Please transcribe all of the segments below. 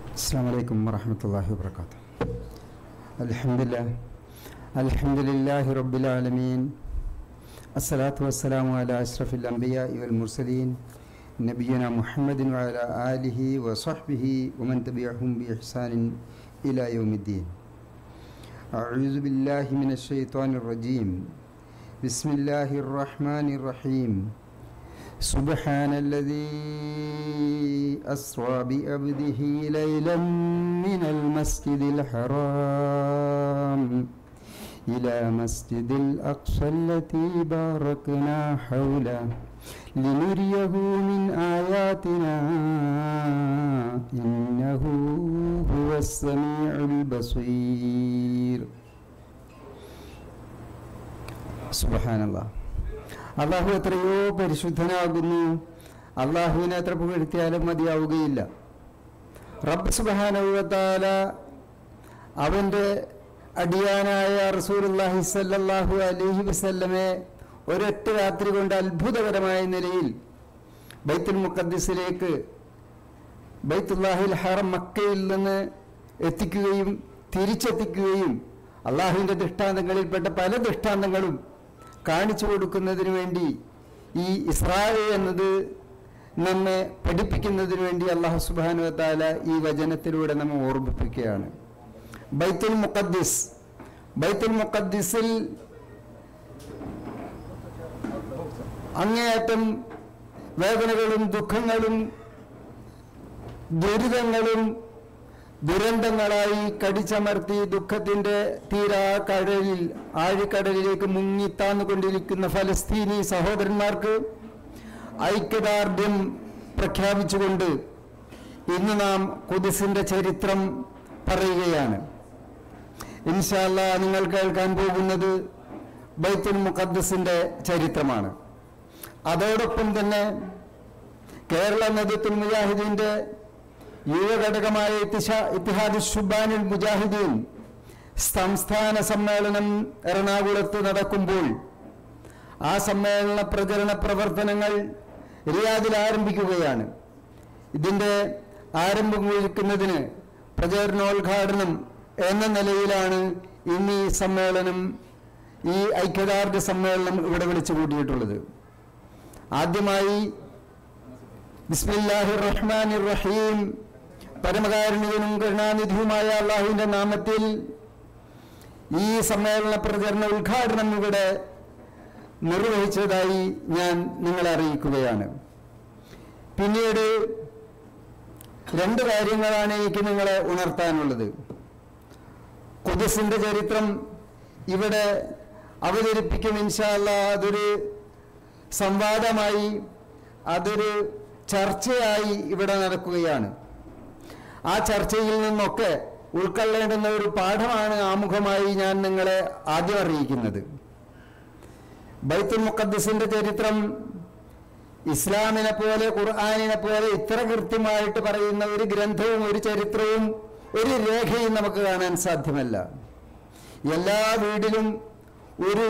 السلام عليكم ورحمة الله وبركاته الحمد لله الحمد لله رب العالمين الصلاة والسلام على أشرف الأنبياء والمرسلين نبينا محمد وعلى آله وصحبه ومن تبعهم بإحسان إلى يوم الدين أعوذ بالله من الشيطان الرجيم بسم الله الرحمن الرحيم سبحان الذي أسرى بأبده ليلا من المسجد الحرام إلى مسجد الأقصى التي باركنا حوله لنريه من آياتنا إنه هو السميع البصير سبحان الله അള്ളാഹു എത്രയോ പരിശുദ്ധനാകുന്നു അള്ളാഹുവിനെ എത്ര പുകഴ്ത്തിയാലും മതിയാവുകയില്ല റബ്ബ് സുബാനുവത്താല അവൻ്റെ അടിയാനായ റസൂലുല്ലാഹി സല്ലല്ലാഹു അലൈഹി വസല്ലമെ ഒരൊറ്റ രാത്രി കൊണ്ട് അത്ഭുതകരമായ നിലയിൽ ബൈത്തുൽ മുഖദ്സിലേക്ക് ബൈത്തുല്ലാഹിൽ ഹറം മക്കയിൽ നിന്ന് എത്തിക്കുകയും തിരിച്ചെത്തിക്കുകയും അള്ളാഹുവിൻ്റെ ദൃഷ്ടാന്തങ്ങളിൽപ്പെട്ട പല ദൃഷ്ടാന്തങ്ങളും കാണിച്ചു കൊടുക്കുന്നതിന് വേണ്ടി ഈ ഇസ്രായേൽ എന്നത് നമ്മെ പഠിപ്പിക്കുന്നതിന് വേണ്ടി അള്ളാഹു സുബാനു താല ഈ വചനത്തിലൂടെ നമ്മെ ഓർമ്മിപ്പിക്കുകയാണ് ബൈത്തുൽ മുഖദ്ദിസ് ബൈത്തുൽ മുഖദ്ദിസിൽ അങ്ങേയറ്റം വേദനകളും ദുഃഖങ്ങളും ദുരിതങ്ങളും ദുരന്തങ്ങളായി കടിച്ചമർത്തി ദുഃഖത്തിന്റെ തീരാ കടലിൽ ആഴിക്കടലിലേക്ക് മുങ്ങിത്താന്നുകൊണ്ടിരിക്കുന്ന ഫലസ്തീനി സഹോദരന്മാർക്ക് ഐക്യദാർഢ്യം പ്രഖ്യാപിച്ചുകൊണ്ട് ഇന്ന് നാം കുതിസിന്റെ ചരിത്രം പറയുകയാണ് ഇൻഷാല്ല നിങ്ങൾ കേൾക്കാൻ പോകുന്നത് ബൈത്തുൽ മുഖദ്സിന്റെ ചരിത്രമാണ് അതോടൊപ്പം തന്നെ കേരള നദിത്തുൽ മുജാഹിദീന്റെ യുവഘടകമായ ഇത്തിഹാദ് ഷുബാനുൽ മുജാഹിദീൻ സംസ്ഥാന സമ്മേളനം എറണാകുളത്ത് നടക്കുമ്പോൾ ആ സമ്മേളന പ്രചരണ പ്രവർത്തനങ്ങൾ റിയാദിൽ ആരംഭിക്കുകയാണ് ഇതിൻ്റെ ആരംഭം കുറിക്കുന്നതിന് പ്രചരണോദ്ഘാടനം എന്ന നിലയിലാണ് ഇന്ന് ഈ സമ്മേളനം ഈ ഐക്യദാർഢ്യ സമ്മേളനം ഇവിടെ വിളിച്ചു കൂട്ടിയിട്ടുള്ളത് ആദ്യമായി ബിസ്മില്ലാഹി റഹ്മാൻ റഹീം പരമകാരുണികനും കരുണാനിധിയുമായ അള്ളാഹുവിൻ്റെ നാമത്തിൽ ഈ സമ്മേളന പ്രചരണ ഉദ്ഘാടനം ഇവിടെ നിർവഹിച്ചതായി ഞാൻ നിങ്ങളെ അറിയിക്കുകയാണ് പിന്നീട് രണ്ട് കാര്യങ്ങളാണ് എനിക്ക് നിങ്ങളെ ഉണർത്താനുള്ളത് കുതിസിന്റെ ചരിത്രം ഇവിടെ അവതരിപ്പിക്കും ഇൻഷാല്ല അതൊരു സംവാദമായി അതൊരു ചർച്ചയായി ഇവിടെ നടക്കുകയാണ് ആ ചർച്ചയിൽ നിന്നൊക്കെ ഉൾക്കൊള്ളേണ്ടുന്ന ഒരു പാഠമാണ് ആമുഖമായി ഞാൻ നിങ്ങളെ ആദ്യം അറിയിക്കുന്നത് ബൈത്തുൽ മുഖദ്സിന്റെ ചരിത്രം ഇസ്ലാമിനെ പോലെ ഖുർആാനിനെ പോലെ ഇത്ര കൃത്യമായിട്ട് പറയുന്ന ഒരു ഗ്രന്ഥവും ഒരു ചരിത്രവും ഒരു രേഖയും നമുക്ക് കാണാൻ സാധ്യമല്ല എല്ലാ വീടിലും ഒരു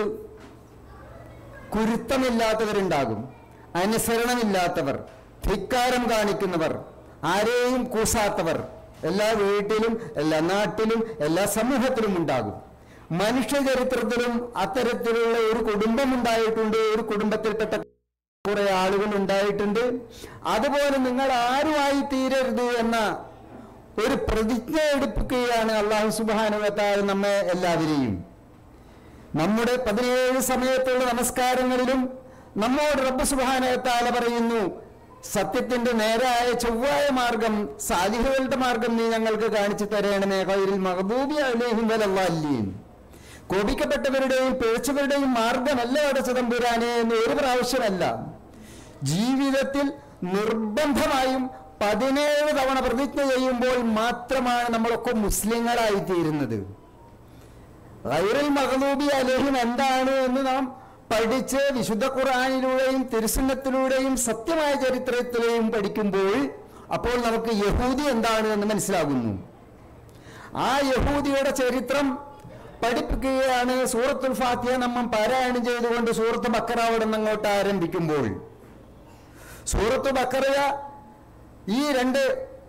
കുരുത്തമില്ലാത്തവരുണ്ടാകും അനുസരണമില്ലാത്തവർ ധിക്കാരം കാണിക്കുന്നവർ ആരെയും കൂസാത്തവർ എല്ലാ വീട്ടിലും എല്ലാ നാട്ടിലും എല്ലാ സമൂഹത്തിലും ഉണ്ടാകും മനുഷ്യ ചരിത്രത്തിലും അത്തരത്തിലുള്ള ഒരു കുടുംബം ഉണ്ടായിട്ടുണ്ട് ഒരു കുടുംബത്തിൽപ്പെട്ട കുറെ ആളുകൾ ഉണ്ടായിട്ടുണ്ട് അതുപോലെ നിങ്ങൾ ആരുമായി തീരരുത് എന്ന ഒരു പ്രതിജ്ഞ എടുക്കുകയാണ് അള്ളാഹു സുബാനുവത്താൽ നമ്മെ എല്ലാവരെയും നമ്മുടെ പതിനേഴ് സമയത്തുള്ള നമസ്കാരങ്ങളിലും നമ്മോട് റബ്ബ് സുബാനത്താല പറയുന്നു സത്യത്തിന്റെ നേരായ ചൊവ്വായ മാർഗം സാലിഹുകളുടെ മാർഗം നീ ഞങ്ങൾക്ക് കാണിച്ചു തരണമേ കൈരിൽ മഹബൂബി അലേഹിം വലല്ലാലീൻ കോപിക്കപ്പെട്ടവരുടെയും പിഴച്ചവരുടെയും മാർഗമല്ല അടച്ചതമ്പുരാനെ എന്ന് ഒരു പ്രാവശ്യമല്ല ജീവിതത്തിൽ നിർബന്ധമായും പതിനേഴ് തവണ പ്രതിജ്ഞ ചെയ്യുമ്പോൾ മാത്രമാണ് നമ്മളൊക്കെ മുസ്ലിങ്ങളായി തീരുന്നത് ഗൈറുൽ മഹദൂബി അലഹിം എന്താണ് എന്ന് നാം പഠിച്ച് വിശുദ്ധ ഖുർആാനിലൂടെയും തിരുസുന്നത്തിലൂടെയും സത്യമായ ചരിത്രത്തിലെയും പഠിക്കുമ്പോൾ അപ്പോൾ നമുക്ക് യഹൂദി എന്താണ് എന്ന് മനസ്സിലാകുന്നു ആ യഹൂദിയുടെ ചരിത്രം പഠിപ്പിക്കുകയാണ് സൂറത്തുൽ ഫാത്തിഹ നമ്മൾ പാരായണം ചെയ്തുകൊണ്ട് സൂറത്ത് ബക്കറ അവിടെ നിന്ന് അങ്ങോട്ട് ആരംഭിക്കുമ്പോൾ സൂറത്ത് ബക്കറ ഈ രണ്ട്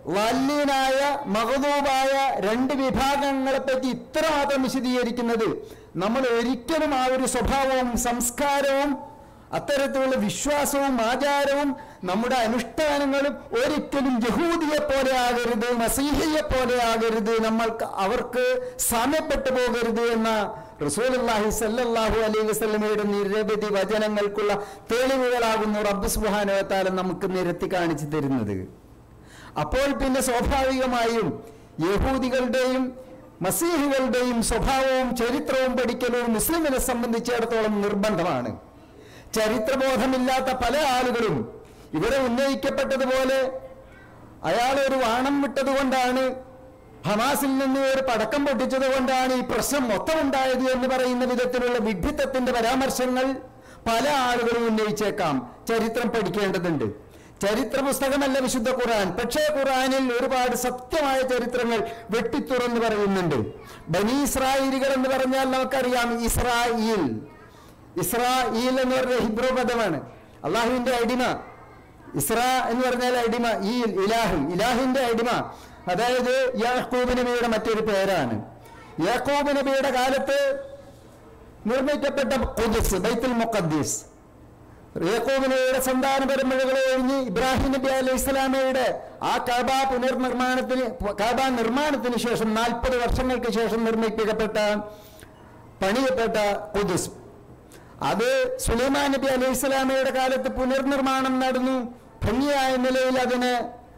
വല്യനായ മഹദൂബായ രണ്ട് വിഭാഗങ്ങളെ പറ്റി ഇത്രമാത്രം വിശദീകരിക്കുന്നത് നമ്മൾ ഒരിക്കലും ആ ഒരു സ്വഭാവവും സംസ്കാരവും അത്തരത്തിലുള്ള വിശ്വാസവും ആചാരവും നമ്മുടെ അനുഷ്ഠാനങ്ങളും ഒരിക്കലും യഹൂദിയെ പോലെ ആകരുത് മസീഹിയെ പോലെ ആകരുത് നമ്മൾക്ക് അവർക്ക് സാമ്യപ്പെട്ടു പോകരുത് എന്ന റസൂലുള്ളാഹി സല്ലല്ലാഹു അലൈഹി വസല്ലമയുടെ നിരവധി വചനങ്ങൾക്കുള്ള തെളിവുകളാകുന്നു റബ്ബ് സുബ്ഹാനഹു വ നമുക്ക് നിരത്തി കാണിച്ചു തരുന്നത് അപ്പോൾ പിന്നെ സ്വാഭാവികമായും യഹൂദികളുടെയും മസീഹികളുടെയും സ്വഭാവവും ചരിത്രവും പഠിക്കലും മുസ്ലിമിനെ സംബന്ധിച്ചിടത്തോളം നിർബന്ധമാണ് ചരിത്രബോധമില്ലാത്ത പല ആളുകളും ഇവിടെ ഉന്നയിക്കപ്പെട്ടതുപോലെ അയാൾ ഒരു വാണം വിട്ടതുകൊണ്ടാണ് ഹമാസിൽ നിന്ന് ഒരു പടക്കം പൊട്ടിച്ചത് കൊണ്ടാണ് ഈ പ്രശ്നം മൊത്തം ഉണ്ടായത് എന്ന് പറയുന്ന വിധത്തിലുള്ള വിഡ്ഢിത്തത്തിന്റെ പരാമർശങ്ങൾ പല ആളുകളും ഉന്നയിച്ചേക്കാം ചരിത്രം പഠിക്കേണ്ടതുണ്ട് ചരിത്ര പുസ്തകമല്ല വിശുദ്ധ ഖുർആൻ പക്ഷേ ഖുർആനിൽ ഒരുപാട് സത്യമായ ചരിത്രങ്ങൾ വെട്ടിത്തുറന്ന് പറയുന്നുണ്ട് ബനി ഇസ്രായേലികൾ എന്ന് പറഞ്ഞാൽ നമുക്കറിയാം ഇസ്രായേൽ ഇസ്രായേൽ എന്ന് പറഞ്ഞ ഹിബ്രു പദമാണ് അള്ളാഹുവിന്റെ അടിമ ഇസ്രാ എന്ന് പറഞ്ഞാൽ അടിമ ഈ ഇലാഹ് ഇലാഹിന്റെ അടിമ അതായത് യാക്കൂബ് നബിയുടെ മറ്റൊരു പേരാണ് യാക്കൂബ് നബിയുടെ കാലത്ത് നിർമ്മിക്കപ്പെട്ട ഖുദ്സ് ബൈത്തുൽ മുഖദ്ദീസ് യാക്കൂബ് നബിയുടെ സന്താന പരമ്പരകൾ കഴിഞ്ഞ് ഇബ്രാഹിം നബി അലൈഹി ഇസ്ലാമയുടെ ആ കാബ പുനർനിർമ്മാണത്തിന് കാബ നിർമ്മാണത്തിന് ശേഷം നാൽപ്പത് വർഷങ്ങൾക്ക് ശേഷം നിർമ്മിക്കപ്പെട്ട പണിയപ്പെട്ട ഖുദ്സ് അത് സുലൈമാൻ നബി അലൈഹി സ്വലാമയുടെ കാലത്ത് പുനർനിർമ്മാണം നടന്നു ഭംഗിയായ നിലയിൽ അതിന്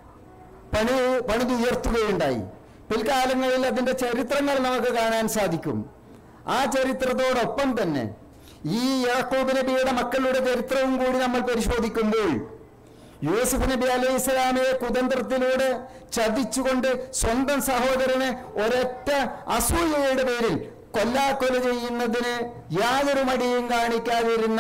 പണി പണിതുയർത്തുകയുണ്ടായി പിൽക്കാലങ്ങളിൽ അതിന്റെ ചരിത്രങ്ങൾ നമുക്ക് കാണാൻ സാധിക്കും ആ ചരിത്രത്തോടൊപ്പം തന്നെ ഈ യാക്കൂബ് നബിയുടെ മക്കളുടെ ചരിത്രവും കൂടി നമ്മൾ പരിശോധിക്കുമ്പോൾ യൂസുഫ് നബി അലൈഹി സ്വലാമയെ കുതന്ത്രത്തിലൂടെ ചതിച്ചുകൊണ്ട് സ്വന്തം സഹോദരനെ ഒരൊറ്റ അസൂയയുടെ പേരിൽ കൊല്ലാക്കൊല ചെയ്യുന്നതിന് യാതൊരു മടിയും കാണിക്കാതിരുന്ന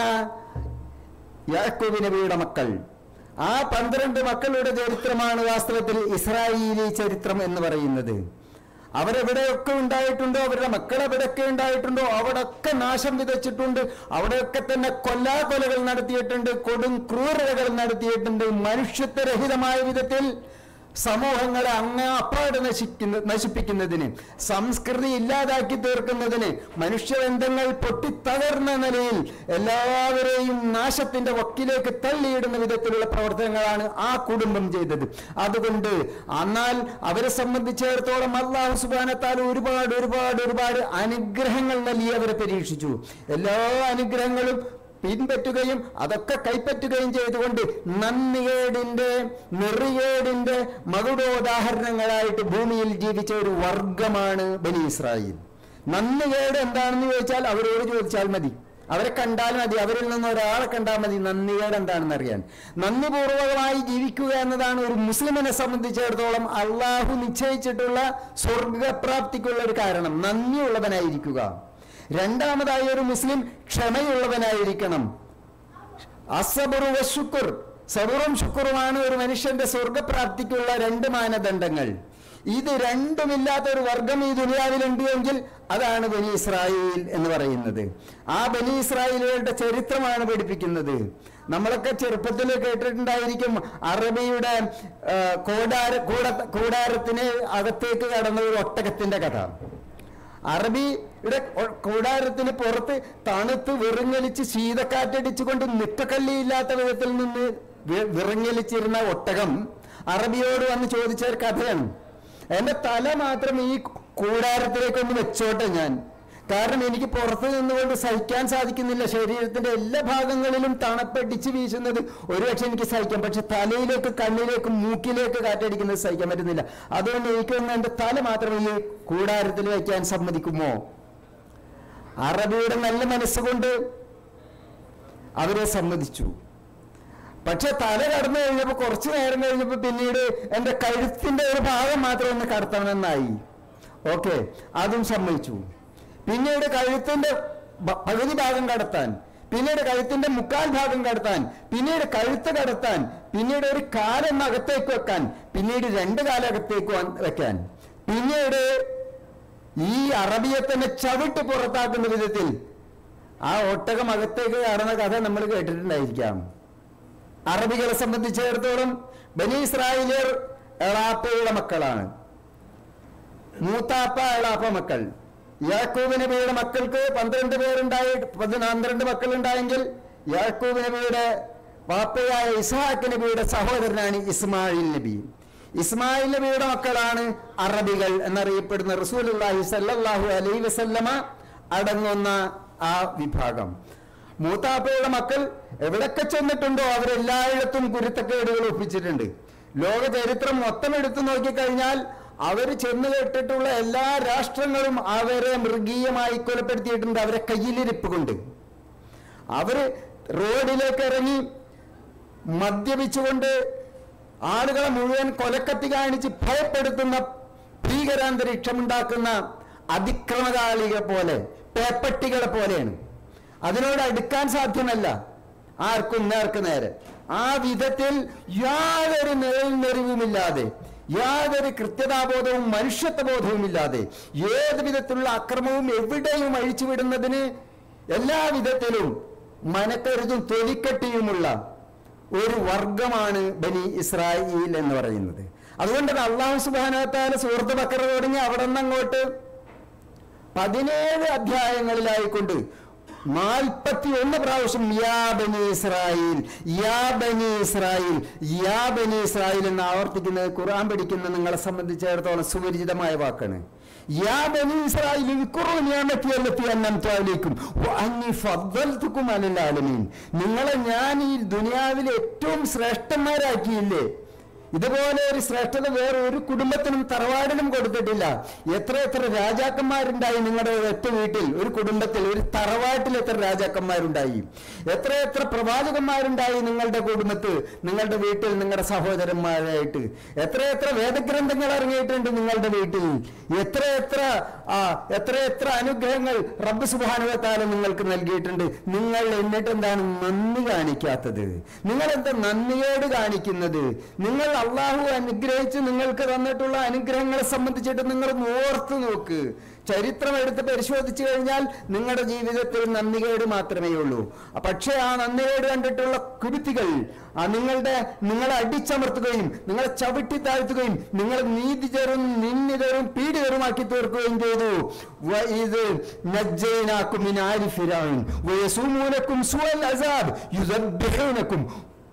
യാക്കൂബ് നബിയുടെ മക്കൾ ആ പന്ത്രണ്ട് മക്കളുടെ ചരിത്രമാണ് വാസ്തവത്തിൽ ഇസ്രായേലി ചരിത്രം എന്ന് പറയുന്നത് അവരെവിടെയൊക്കെ ഉണ്ടായിട്ടുണ്ടോ അവരുടെ മക്കൾ എവിടെയൊക്കെ ഉണ്ടായിട്ടുണ്ടോ അവിടെയൊക്കെ നാശം വിതച്ചിട്ടുണ്ട് അവിടെയൊക്കെ തന്നെ കൊല്ലാകൊലകൾ നടത്തിയിട്ടുണ്ട് കൊടും ക്രൂരതകൾ നടത്തിയിട്ടുണ്ട് മനുഷ്യത്വരഹിതമായ വിധത്തിൽ സമൂഹങ്ങളെ അങ്ങ് അപ്പാട് നശിക്കുന്ന നശിപ്പിക്കുന്നതിന് സംസ്കൃതി ഇല്ലാതാക്കി തീർക്കുന്നതിന് മനുഷ്യബന്ധങ്ങൾ പൊട്ടിത്തകർന്ന നിലയിൽ എല്ലാവരെയും നാശത്തിന്റെ വക്കിലേക്ക് തള്ളിയിടുന്ന വിധത്തിലുള്ള പ്രവർത്തനങ്ങളാണ് ആ കുടുംബം ചെയ്തത് അതുകൊണ്ട് എന്നാൽ അവരെ സംബന്ധിച്ചിടത്തോളം അള്ളാഹു സുബാനത്താൽ ഒരുപാട് ഒരുപാട് ഒരുപാട് അനുഗ്രഹങ്ങൾ നൽകി അവരെ പരീക്ഷിച്ചു എല്ലാ അനുഗ്രഹങ്ങളും പിൻപറ്റുകയും അതൊക്കെ കൈപ്പറ്റുകയും ചെയ്തുകൊണ്ട് നന്ദികേടിന്റെ നെറികേടിന്റെ മകുടോദാഹരണങ്ങളായിട്ട് ഭൂമിയിൽ ജീവിച്ച ഒരു വർഗമാണ് ബനി ഇസ്രായേൽ നന്ദികേട് എന്താണെന്ന് ചോദിച്ചാൽ അവരോട് ചോദിച്ചാൽ മതി അവരെ കണ്ടാൽ മതി അവരിൽ നിന്ന് ഒരാളെ കണ്ടാൽ മതി നന്ദികേട് എന്താണെന്ന് അറിയാൻ നന്ദിപൂർവകമായി ജീവിക്കുക എന്നതാണ് ഒരു മുസ്ലിമിനെ സംബന്ധിച്ചിടത്തോളം അള്ളാഹു നിശ്ചയിച്ചിട്ടുള്ള സ്വർഗപ്രാപ്തിക്കുള്ള ഒരു കാരണം നന്ദിയുള്ളവനായിരിക്കുക രണ്ടാമതായി ഒരു മുസ്ലിം ക്ഷമയുള്ളവനായിരിക്കണം അസബറു വശുക്കുർ സബറും ശുക്റുമാണ് ഒരു മനുഷ്യന്റെ സ്വർഗപ്രാപ്തിക്കുള്ള രണ്ട് മാനദണ്ഡങ്ങൾ ഇത് രണ്ടുമില്ലാത്ത ഒരു വർഗം ഈ ദുനിയാവിലുണ്ട് എങ്കിൽ അതാണ് ബനി ഇസ്രായേൽ എന്ന് പറയുന്നത് ആ ബനി ഇസ്രായേലുകളുടെ ചരിത്രമാണ് പഠിപ്പിക്കുന്നത് നമ്മളൊക്കെ ചെറുപ്പത്തിൽ കേട്ടിട്ടുണ്ടായിരിക്കും അറബിയുടെ ആ, കൂടാര കൂട കൂടാരത്തിന് അകത്തേക്ക് കടന്ന ഒരു ഒട്ടകത്തിന്റെ കഥ അറബിയുടെ ഒ- കൂടാരത്തിന് പുറത്ത് തണുത്ത് വിറങ്ങലിച്ച് ശീതക്കാറ്റടിച്ചുകൊണ്ട് നിക്കക്കള്ളിയില്ലാത്ത വിധത്തിൽ നിന്ന് വി- വിറങ്ങലിച്ചിരുന്ന ഒട്ടകം അറബിയോട് വന്ന് ചോദിച്ച ഒരു കഥയാണ് എന്റെ തല മാത്രം ഈ കൂടാരത്തിലേക്കൊന്ന് വെച്ചോട്ടെ ഞാൻ കാരണം എനിക്ക് പുറത്ത് നിന്നുകൊണ്ട് സഹിക്കാൻ സാധിക്കുന്നില്ല ശരീരത്തിന്റെ എല്ലാ ഭാഗങ്ങളിലും തണുപ്പടിച്ച് വീശുന്നത് ഒരുപക്ഷെ എനിക്ക് സഹിക്കാം പക്ഷെ തലയിലേക്ക് കണ്ണിലേക്ക് മൂക്കിലേക്ക് കാറ്റടിക്കുന്നത് സഹിക്കാൻ പറ്റുന്നില്ല അതുകൊണ്ട് എനിക്കൊന്ന് എന്റെ തല മാത്രം ഈ കൂടാരത്തിൽ വയ്ക്കാൻ സമ്മതിക്കുമോ അറബിയുടെ നല്ല മനസ്സുകൊണ്ട് അവരെ സമ്മതിച്ചു പക്ഷെ തല കടന്നു കഴിഞ്ഞപ്പോ കുറച്ചു നേരം കഴിഞ്ഞപ്പോ പിന്നീട് എന്റെ കഴുത്തിന്റെ ഒരു ഭാഗം മാത്രം ഒന്ന് കടത്തണമെന്നായി ഓക്കെ അതും സമ്മതിച്ചു പിന്നീട് കഴുത്തിന്റെ ഭ- പകുതി ഭാഗം കടത്താൻ പിന്നീട് കഴുത്തിന്റെ മുക്കാൽ ഭാഗം കടത്താൻ പിന്നീട് കഴുത്ത് കടത്താൻ പിന്നീട് ഒരു കാലൊന്ന് അകത്തേക്ക് വെക്കാൻ പിന്നീട് രണ്ട് കാലകത്തേക്ക് വന്ന് വെക്കാൻ പിന്നീട് ഈ അറബിയെ തന്നെ ചവിട്ടി പുറത്താക്കുന്ന വിധത്തിൽ ആ ഒട്ടകം അകത്തേക്ക് കടന്ന കഥ നമ്മൾ കേട്ടിട്ടുണ്ടായിരിക്കാം അറബികളെ സംബന്ധിച്ചിടത്തോളം ബനി ഇസ്രായേലിയർ എളാപ്പയുടെ മക്കളാണ് മൂത്താപ്പ എളാപ്പ മക്കൾ യാക്കൂബ് നബിയുടെ മക്കൾക്ക് പന്ത്രണ്ട് പേരുണ്ടായി പന്ത്രണ്ട് മക്കൾ ഉണ്ടായെങ്കിൽ യാക്കൂബ് നബിയുടെ വാപ്പയായ ഇസ്ഹാഖ് നബിയുടെ സഹോദരനാണ് ഇസ്മായിൽ നബി ഇസ്മായിൽ നബിയുടെ മക്കളാണ് അറബികൾ എന്നറിയപ്പെടുന്ന റസൂലുള്ളാഹി സല്ലല്ലാഹു അലൈഹി വസല്ലമ അടങ്ങുന്ന ആ വിഭാഗം മൂത്താപ്പയുടെ മക്കൾ എവിടൊക്കെ ചെന്നിട്ടുണ്ടോ അവരെല്ലായിടത്തും കുരുത്തക്കേടുകൾ ഒപ്പിച്ചിട്ടുണ്ട് ലോക ചരിത്രം മൊത്തം എടുത്തു നോക്കിക്കഴിഞ്ഞാൽ അവർ ചെന്ന് കേട്ടിട്ടുള്ള എല്ലാ രാഷ്ട്രങ്ങളും അവരെ മൃഗീയമായി കൊലപ്പെടുത്തിയിട്ടുണ്ട് അവരെ കയ്യിലിരിപ്പ് കൊണ്ട് അവര് റോഡിലേക്ക് ഇറങ്ങി മദ്യപിച്ചുകൊണ്ട് ആളുകളെ മുഴുവൻ കൊലക്കത്തി കാണിച്ച് ഭയപ്പെടുത്തുന്ന ഭീകരാന്തരീക്ഷമുണ്ടാക്കുന്ന അതിക്രമകാളികളെ പോലെ പേപ്പട്ടികളെ പോലെയാണ് അതിനോട് അടുക്കാൻ സാധ്യമല്ല ആർക്കും നേർക്ക് നേരെ ആ വിധത്തിൽ യാതൊരു നിഴൽനെറിവുമില്ലാതെ യാതൊരു കൃത്യതാബോധവും മനുഷ്യത്വബോധവും ഇല്ലാതെ ഏത് വിധത്തിലുള്ള അക്രമവും എവിടെയും അഴിച്ചുവിടുന്നതിന് എല്ലാ വിധത്തിലും മനക്കരുതും തൊലിക്കട്ടിയുമുള്ള ഒരു വർഗമാണ് ബനി ഇസ്രായേൽ എന്ന് പറയുന്നത് അതുകൊണ്ട് അള്ളാഹു സുബാനത്താല സുഹൃത്ത് ബക്കറ തുടങ്ങി അവിടെ നിന്ന് അങ്ങോട്ട് പതിനേഴ് അധ്യായങ്ങളിലായിക്കൊണ്ട് നാൽപ്പത്തി ഒന്ന് പ്രാവശ്യം യാ ബനി ഇസ്രായേൽ യാ ബനി ഇസ്രായേൽ യാ ബനി ഇസ്രായേൽ എന്ന് ആവർത്തിക്കുന്നത് ഖുർആൻ പഠിക്കുന്ന നിങ്ങളെ സംബന്ധിച്ചിടത്തോളം സുപരിചിതമായ വാക്കാണ് യാ ബനി ഇസ്രായേൽ ഇദ്കുറു നിഅമതി അല്ലത്തി അൻഅംതു അലൈക്കും വഅന്നി ഫദ്ദൽതുക്കും അലൽ ആലമീൻ നിങ്ങളെ ഞാൻ ഈ ദുനിയാവിൽ ഏറ്റവും ശ്രേഷ്ഠന്മാരാക്കിയില്ലേ ഇതുപോലെ ഒരു ശ്രേഷ്ഠത വേറെ ഒരു കുടുംബത്തിനും തറവാടിനും കൊടുത്തിട്ടില്ല എത്ര എത്ര രാജാക്കന്മാരുണ്ടായി നിങ്ങളുടെ ഒറ്റ വീട്ടിൽ ഒരു കുടുംബത്തിൽ ഒരു തറവാട്ടിൽ എത്ര രാജാക്കന്മാരുണ്ടായി എത്ര എത്ര പ്രവാചകന്മാരുണ്ടായി നിങ്ങളുടെ കുടുംബത്ത് നിങ്ങളുടെ വീട്ടിൽ നിങ്ങളുടെ സഹോദരന്മാരായിട്ട് എത്ര എത്ര വേദഗ്രന്ഥങ്ങൾ ഇറങ്ങിയിട്ടുണ്ട് നിങ്ങളുടെ വീട്ടിൽ എത്ര എത്ര ആ എത്ര എത്ര അനുഗ്രഹങ്ങൾ റബ്ബ് സുബാനുവത്താല നിങ്ങൾക്ക് നൽകിയിട്ടുണ്ട് നിങ്ങൾ എന്നിട്ട് എന്താണ് നന്ദി കാണിക്കാത്തത് നിങ്ങൾ എന്താ നന്ദിയോട് കാണിക്കുന്നത് നിങ്ങൾ അള്ളാഹു അനുഗ്രഹിച്ച് നിങ്ങൾക്ക് തന്നിട്ടുള്ള അനുഗ്രഹങ്ങളെ സംബന്ധിച്ചിട്ട് നിങ്ങൾ ഒന്ന് ഓർത്ത് നോക്ക് ചരിത്രം എടുത്ത് പരിശോധിച്ചു കഴിഞ്ഞാൽ നിങ്ങളുടെ ജീവിതത്തിൽ നന്ദികേട് മാത്രമേ ഉള്ളൂ പക്ഷേ ആ നന്ദികേട് കണ്ടിട്ടുള്ള കുരുത്തികൾ ആ നിങ്ങളുടെ നിങ്ങളെ അടിച്ചമർത്തുകയും നിങ്ങളെ ചവിട്ടി താഴ്ത്തുകയും നിങ്ങളെ നീതിചരും നിന്ദിതരും പീഡിതരുമാക്കി തീർക്കുകയും ചെയ്തു വ- ഇത് നജ്ജൈനാക്കും മിൻ ആരി ഫിറഔൻ വയസൂമൂനക്കും സുവൽ അസാബ് യുസബ്ബിഹൂനക്കും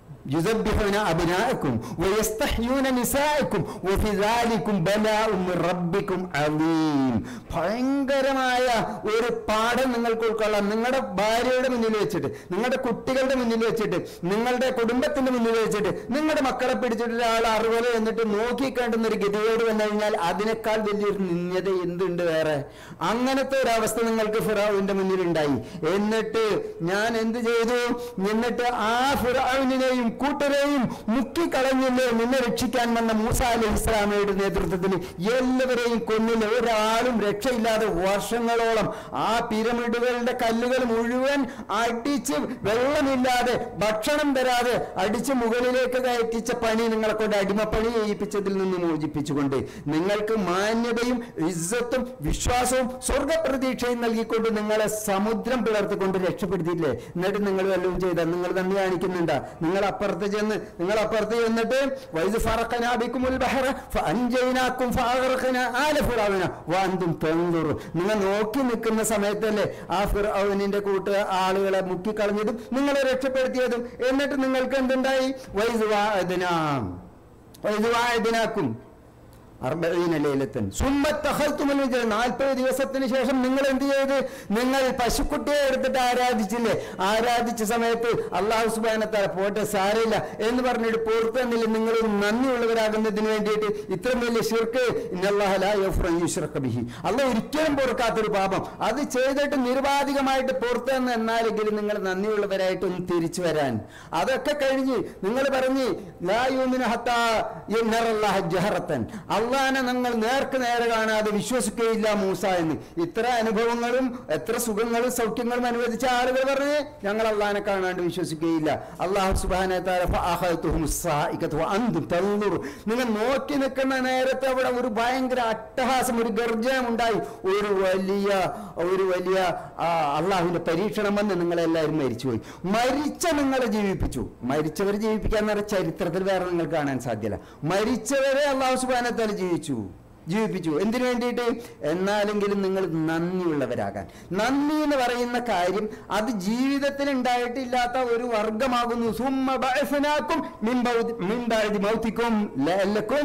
يذبحون أبناءكم ويستحيون نساءكم وفي ذلكم بلاء من ربكم عظيم ഭയങ്കരമായ ഒരു പാഠം നിങ്ങൾക്ക് ഉൾക്കൊള്ളാം നിങ്ങളുടെ ഭാര്യയുടെ മുന്നിൽ വെച്ചിട്ട് നിങ്ങളുടെ കുട്ടികളുടെ മുന്നിൽ വെച്ചിട്ട് നിങ്ങളുടെ കുടുംബത്തിന്റെ മുന്നിൽ വെച്ചിട്ട് നിങ്ങളുടെ മക്കളെ പിടിച്ചിട്ട് ഒരാൾ അറിവല എന്നിട്ട് നോക്കിക്കാണ്ടുന്ന ഒരു ഗതികേട് വന്നു കഴിഞ്ഞാൽ അതിനേക്കാൾ വലിയൊരു നിന്യത എന്തുണ്ട് വേറെ അങ്ങനത്തെ ഒരു അവസ്ഥ നിങ്ങൾക്ക് ഫിറാവിന്റെ മുന്നിൽ ഉണ്ടായി എന്നിട്ട് ഞാൻ എന്ത് ചെയ്തു എന്നിട്ട് ആ ഫിറാവിനെയും കൂട്ടരെയും മുക്കിക്കളഞ്ഞില്ലേ നിന്നെ രക്ഷിക്കാൻ വന്ന മൂസ അലി ഇസ്ലാമയുടെ നേതൃത്വത്തിൽ എല്ലാവരെയും കൊന്നില്ല ഒരാളും രക്ഷയില്ലാതെ വർഷങ്ങളോളം ആ പിരമിഡുകളുടെ കല്ലുകൾ മുഴുവൻ അടിച്ച് വെള്ളമില്ലാതെ ഭക്ഷണം തരാതെ അടിച്ച് മുകളിലേക്ക് കയറ്റിച്ച പണി നിങ്ങളെ കൊണ്ട് അടിമപ്പണി ചെയ്യിപ്പിച്ചതിൽ നിന്ന് മോചിപ്പിച്ചുകൊണ്ട് നിങ്ങൾക്ക് മാന്യതയും ഇസ്സത്തും വിശ്വാസവും സ്വർഗപ്രതീക്ഷയും നൽകിക്കൊണ്ട് നിങ്ങളെ സമുദ്രം പിളർത്തിക്കൊണ്ട് രക്ഷപ്പെടുത്തിയില്ലേ എന്നിട്ട് നിങ്ങൾ വല്ലതും ചെയ്താൽ നിങ്ങൾ നന്ദി കാണിക്കുന്നുണ്ടാ നിങ്ങൾ അപ്പുറത്ത് ചെന്ന് നിങ്ങൾ അപ്പുറത്ത് ചെന്നിട്ട് വൈദ് ഫറക്കനാബിക്കുമുൽ ബഹറ ഫഅൻജൈനാക്കും ഫഅഗ്റഖന ആല ഫിറഔന വഅൻതും തൻദുറു നിങ്ങൾ നോക്കി നിൽക്കുന്ന സമയത്തല്ലേ ആ ഫിറഔനിന്റെ കൂട്ട് ആളുകളെ മുക്കിക്കളഞ്ഞതും നിങ്ങളെ രക്ഷപ്പെടുത്തിയതും എന്നിട്ട് നിങ്ങൾക്ക് എന്തുണ്ടായി വൈദ് വാഅദ്നാം വൈദ് വാഅദ്നാക്കും അർബഈന ലൈലത്തൻ സുമ്മത്തഖൽതുമുൽ വിജയ നാൽപ്പത് ദിവസത്തിന് ശേഷം നിങ്ങൾ എന്ത് ചെയ്ത് നിങ്ങൾ പശുക്കുട്ടിയെ എടുത്തിട്ട് ആരാധിച്ചില്ലേ ആരാധിച്ച സമയത്ത് അള്ളാഹു സുബാനത്താല പോട്ടെ സാരമില്ല എന്ന് പറഞ്ഞിട്ട് പുറത്തു തന്നില്ല നിങ്ങൾ നന്ദിയുള്ളവരാകുന്നതിന് വേണ്ടിയിട്ട് ഇത്രയും വലിയ ഷിർക്ക് ബിഹി അല്ല ഒരിക്കലും പൊറുക്കാത്തൊരു പാപം അത് ചെയ്തിട്ട് നിരുപാധികമായിട്ട് പുറത്തു തന്ന എന്നാലെങ്കിലും നിങ്ങൾ നന്ദിയുള്ളവരായിട്ട് ഒന്ന് തിരിച്ചു വരാൻ അതൊക്കെ കഴിഞ്ഞ് നിങ്ങൾ പറഞ്ഞ് ലാ യൂമിനു ഹത്താ യന്നറല്ലാഹ ജഹറത്തൻ അള്ളാഹു അള്ളാനെ ഞങ്ങൾ നേർക്ക് നേരെ കാണാതെ വിശ്വസിക്കുകയില്ല മൂസ എന്ന് ഇത്ര അനുഭവങ്ങളും എത്ര സുഖങ്ങളും സൗഖ്യങ്ങളും അനുവദിച്ച ആളുകൾ പറഞ്ഞ് ഞങ്ങൾ അള്ളാനെ കാണാണ്ട് വിശ്വസിക്കുകയില്ല അള്ളാഹു സുബാന നിങ്ങൾ നോക്കി നിൽക്കുന്ന നേരത്തെ അവിടെ ഒരു ഭയങ്കര അട്ടഹാസം ഒരു ഗർജനം ഉണ്ടായി ഒരു വലിയ ഒരു വലിയ ആ, അള്ളാഹുവിന്റെ പരീക്ഷണം വന്ന് നിങ്ങളെല്ലാവരും മരിച്ചുപോയി മരിച്ച നിങ്ങളെ ജീവിപ്പിച്ചു മരിച്ചവരെ ജീവിപ്പിക്കാൻ നേരം ചരിത്രത്തിൽ വേറെ നിങ്ങൾ കാണാൻ സാധ്യല്ല മരിച്ചവരെ അള്ളാഹു സുബാനത്താൽ ജീവിച്ചു ജീവിപ്പിച്ചു എന്തിനു വേണ്ടിയിട്ട് എന്നാലെങ്കിലും നിങ്ങൾ നന്ദിയുള്ളവരാകാൻ നന്ദി എന്ന് പറയുന്ന കാര്യം അത് ജീവിതത്തിൽ ഉണ്ടായിട്ടില്ലാത്ത ഒരു വർഗമാകുന്നു സുമ്മ ബഅസ്നാക്കും മിൻ ബൗദി- മിൻ ബഅദി മൗതിക്കും ലഅല്ലക്കും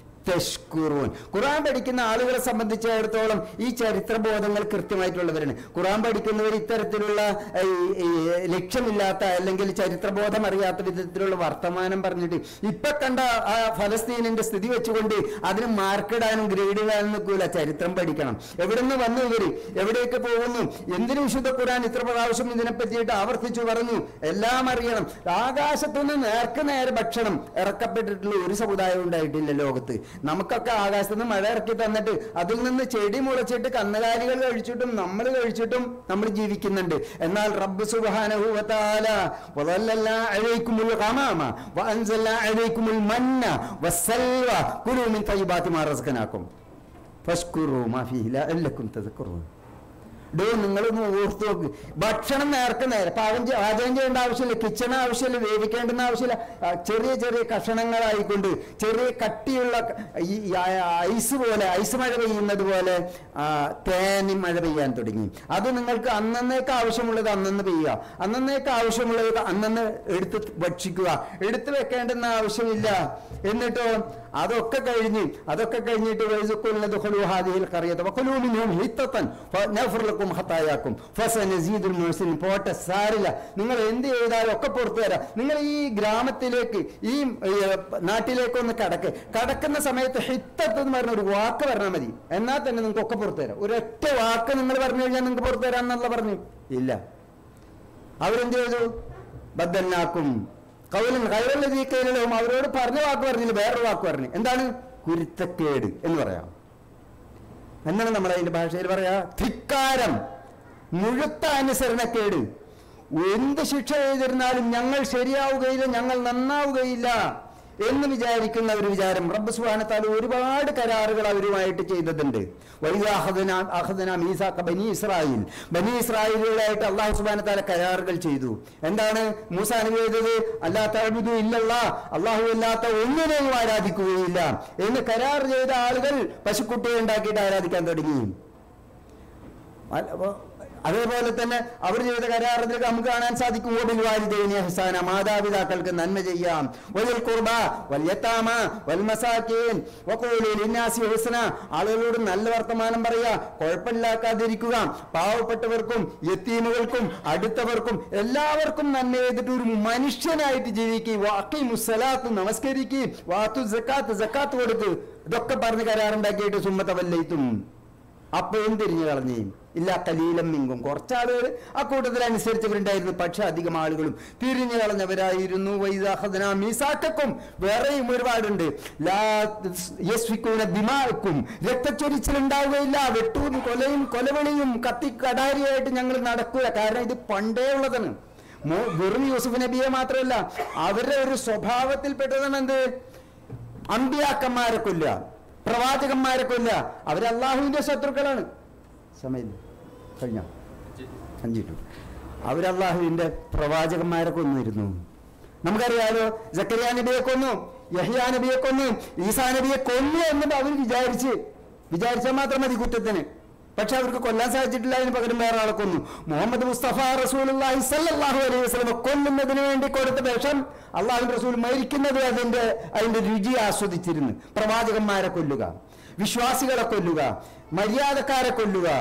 തഷ്കുറൂൻ ഖുർആൻ പഠിക്കുന്ന ആളുകളെ സംബന്ധിച്ചിടത്തോളം ഈ ചരിത്രബോധങ്ങൾ കൃത്യമായിട്ടുള്ളവരാണ് ഖുർആൻ പഠിക്കുന്നവർ ഇത്തരത്തിലുള്ള ഈ, ഈ, ലക്ഷ്യമില്ലാത്ത അല്ലെങ്കിൽ ചരിത്രബോധം അറിയാത്ത വിധത്തിലുള്ള വർത്തമാനം പറഞ്ഞിട്ട് ഇപ്പൊ കണ്ട ആ ഫലസ്തീനിന്റെ സ്ഥിതി വെച്ചുകൊണ്ട് അതിന് മാർക്കിടാനും ഗ്രേഡ് ഇടാനും നിൽക്കൂല ചരിത്രം പഠിക്കണം എവിടെ നിന്ന് വന്നു ഇവര് എവിടേക്ക് പോകുന്നു എന്തിനു വിശുദ്ധ ഖുർആൻ ഇത്ര പ്രാവശ്യം ഇതിനെ പറ്റിയിട്ട് ആവർത്തിച്ചു പറഞ്ഞു എല്ലാം അറിയണം ആകാശത്തുനിന്ന് നേർക്ക് നേരെ ഭക്ഷണം ഇറക്കപ്പെട്ടിട്ടുള്ള ഒരു സമുദായം ഉണ്ടായിട്ടില്ല ലോകത്ത് നമുക്കൊക്കെ ആകാശത്ത് നിന്ന് മഴ ഇറക്കി തന്നിട്ട് അതിൽ നിന്ന് ചെടി മുളച്ചിട്ട് കന്നുകാലികൾ കഴിച്ചിട്ടും നമ്മൾ കഴിച്ചിട്ടും നമ്മൾ ജീവിക്കുന്നുണ്ട് എന്നാൽ റബ്ബ് സുബ്ഹാനഹു വതആല അലൈക്കുമുൽ ഗമാമ വഅൻസല അലൈക്കുമുൽ മന്ന വസ്സൽവ കുലൂ മിൻ തയ്യിബാതി മാ റസഖനാക്കും ഫഷ്കുറു മാ ഫീഹി ലഅല്ലക്കും തദക്കറൂൻ ഡോ നിങ്ങളൊന്ന് ഓർത്ത് നോക്ക് ഭക്ഷണം നേർക്ക് നേരെ പാകം ചെയ്യ- പാചകം ചെയ്യേണ്ട ആവശ്യമില്ല കിച്ചൺ ആവശ്യമില്ല വേവിക്കേണ്ടുന്ന ആവശ്യമില്ല ആ, ചെറിയ ചെറിയ കഷണങ്ങളായിക്കൊണ്ട് ചെറിയ കട്ടിയുള്ള ക- ഈ ഈ ആ- ഐസ് പോലെ ഐസ് മഴ പെയ്യുന്നത് പോലെ ആ, തേനി മഴ പെയ്യാൻ തുടങ്ങി അത് നിങ്ങൾക്ക് അന്നന്നേക്ക് ആവശ്യമുള്ളത് അന്നന്ന് പെയ്യുക അന്നന്നേക്ക് ആവശ്യമുള്ളത് അന്നന്ന് എടുത്ത് ഭക്ഷിക്കുക എടുത്തു വെക്കേണ്ടുന്ന ആവശ്യമില്ല എന്നിട്ടോ അതൊക്കെ കഴിഞ്ഞ് അതൊക്കെ കഴിഞ്ഞിട്ട് വൈസുക്കുള്ളത് ഹാദിഹിൽ കറിയത്ത് വഖുലൂമിനും ഹിത്തത്തൻ ഫനഫർലക്കും ഹത്തായാക്കും ഫസനസീദുൽ മുഹ്സിൻ പോട്ടെ സാരില്ല നിങ്ങൾ എന്ത് ചെയ്താലും ഒക്കെ പുറത്തു തരാം നിങ്ങൾ ഈ ഗ്രാമത്തിലേക്ക് ഈ ഏർ, നാട്ടിലേക്ക് ഒന്ന് കടക്ക് കടക്കുന്ന സമയത്ത് ഹിത്തത്ത് എന്ന് പറഞ്ഞ ഒരു വാക്ക് പറഞ്ഞാൽ മതി എന്നാൽ തന്നെ നിങ്ങൾക്ക് ഒക്കെ പുറത്തു തരാം ഒരൊറ്റ വാക്ക് നിങ്ങൾ പറഞ്ഞു കഴിഞ്ഞാൽ നിങ്ങൾക്ക് പുറത്തു തരാം എന്നുള്ള പറഞ്ഞു ഇല്ല അവരെന്ത് ചെയ്തു ബദ്ദന്നാക്കും കൗലൻ കൈവല്ലതീക്കയിലും അവരോട് പറഞ്ഞ വാക്ക് പറഞ്ഞില്ല വേറൊരു വാക്ക് പറഞ്ഞു എന്താണ് കുരുത്തക്കേട് എന്ന് പറയാം എന്താണ് നമ്മൾ അതിന്റെ ഭാഷയിൽ പറയാ ധിക്കാരം മുഴുത്ത അനുസരണക്കേട് എന്ത് ശിക്ഷ ചെയ്തിരുന്നാലും ഞങ്ങൾ ശരിയാവുകയില്ല ഞങ്ങൾ നന്നാവുകയില്ല എന്ന് വിചാരിക്കുന്ന ഒരു വിചാരം റബ്ബ് സുബാനത്താൽ ഒരുപാട് കരാറുകൾ അവരുമായിട്ട് ചെയ്തിട്ടുണ്ട് വൈദാഹദന മീസാക്ക ബനി ഇസ്രായേൽ ബനി ഇസ്രായേലുകളായിട്ട് അള്ളാഹു സുബാനത്താല കരാറുകൾ ചെയ്തു എന്താണ് മൂസ അനുഭവിച്ചത് അല്ലാത്ത അഴുതു ഇല്ലല്ല അള്ളാഹു അല്ലാത്ത ഒന്നിനെയും ആരാധിക്കുകയില്ല എന്ന് കരാർ ചെയ്ത ആളുകൾ പശുക്കുട്ടിയെ ഉണ്ടാക്കിയിട്ട് ആരാധിക്കാൻ തുടങ്ങി അല്ല, അപ്പൊ അതേപോലെ തന്നെ അവർ ചെയ്ത കരാറിൽ നമുക്ക് കാണാൻ സാധിക്കും ഓബിൽ വാലിദൈനി ഹസാന മാതാപിതാക്കൾക്ക് നന്മ ചെയ്യാം വലിയ കുർബ വല്യത്താമ വൽമസാക്കീൻ വഖൂലു ലിന്നാസി ഹുസ്ന ആളുകളോട് നല്ല വർത്തമാനം പറയുക കുഴപ്പമില്ലാക്കാതിരിക്കുക പാവപ്പെട്ടവർക്കും യത്തീമുകൾക്കും അടുത്തവർക്കും എല്ലാവർക്കും നന്മ ചെയ്തിട്ട് ഒരു മനുഷ്യനായിട്ട് ജീവിക്കുക വാക്കി മുസലാത്ത് നമസ്കരിക്കുക വാത്തു ജക്കാത്ത് ജക്കാത്ത് കൊടുക്ക് ഇതൊക്കെ പറഞ്ഞ് കരാറുണ്ടാക്കിയിട്ട് സുമ്മത്തവല്ലയിത്തും അപ്പോഴും തിരിഞ്ഞു കളഞ്ഞു ഇല്ല കലീലം മിങ്കും കുറച്ചാളുകൾ ആ കൂട്ടത്തിൽ അനുസരിച്ചവരുണ്ടായിരുന്നു പക്ഷെ അധികം ആളുകളും തിരിഞ്ഞു കളഞ്ഞവരായിരുന്നു വൈദാഹദന മീസാക്കും വേറെയും ഒരുപാടുണ്ട് ലാ യസ്വിക്കൂന ദിമാക്കും രക്തച്ചൊരിച്ചിലുണ്ടാവുകയില്ല വെട്ടൂരും കൊലയും കൊലവിളിയും കത്തിക്കടാരിയായിട്ട് ഞങ്ങൾ നടക്കുക കാരണം ഇത് പണ്ടേ ഉള്ളതാണ് മോ- വെറും യൂസുഫ് നബിയെ മാത്രമല്ല അവരുടെ ഒരു സ്വഭാവത്തിൽപ്പെട്ടതാണ് എന്ത് അമ്പിയാക്കന്മാരെ കൊല്ലുക പ്രവാചകന്മാരെ കൊല്ലുക അവർ അള്ളാഹുവിന്റെ ശത്രുക്കളാണ് സമയം കഴിഞ്ഞ അഞ്ചിട്ടു അവർ അള്ളാഹുവിന്റെ പ്രവാചകന്മാരെ കൊന്നിരുന്നു നമുക്കറിയാലോ ജക്കരിയ നബിയെ കൊന്നു യഹ്യാ നബിയെ കൊന്നു ഈസാ നബിയെ കൊന്നു എന്ന് അവർ വിചാരിച്ച് വിചാരിച്ചാൽ മാത്രം മതി കുറ്റത്തിന് പക്ഷെ അവർക്ക് കൊല്ലാൻ സാധിച്ചിട്ടില്ല അതിന് പകരം വേറെ ആളെ കൊന്നു മുഹമ്മദ് മുസ്തഫ റസൂലുള്ളാഹി സല്ലല്ലാഹു അലൈഹി വസല്ലം കൊല്ലുന്നതിന് വേണ്ടി കൊടുത്ത വേഷം അള്ളാഹു റസൂൽ മരിക്കുന്നത് അതിന്റെ അതിന്റെ രുചി ആസ്വദിച്ചിരുന്നു പ്രവാചകന്മാരെ കൊല്ലുക വിശ്വാസികളെ കൊല്ലുക മര്യാദക്കാരെ കൊല്ലുക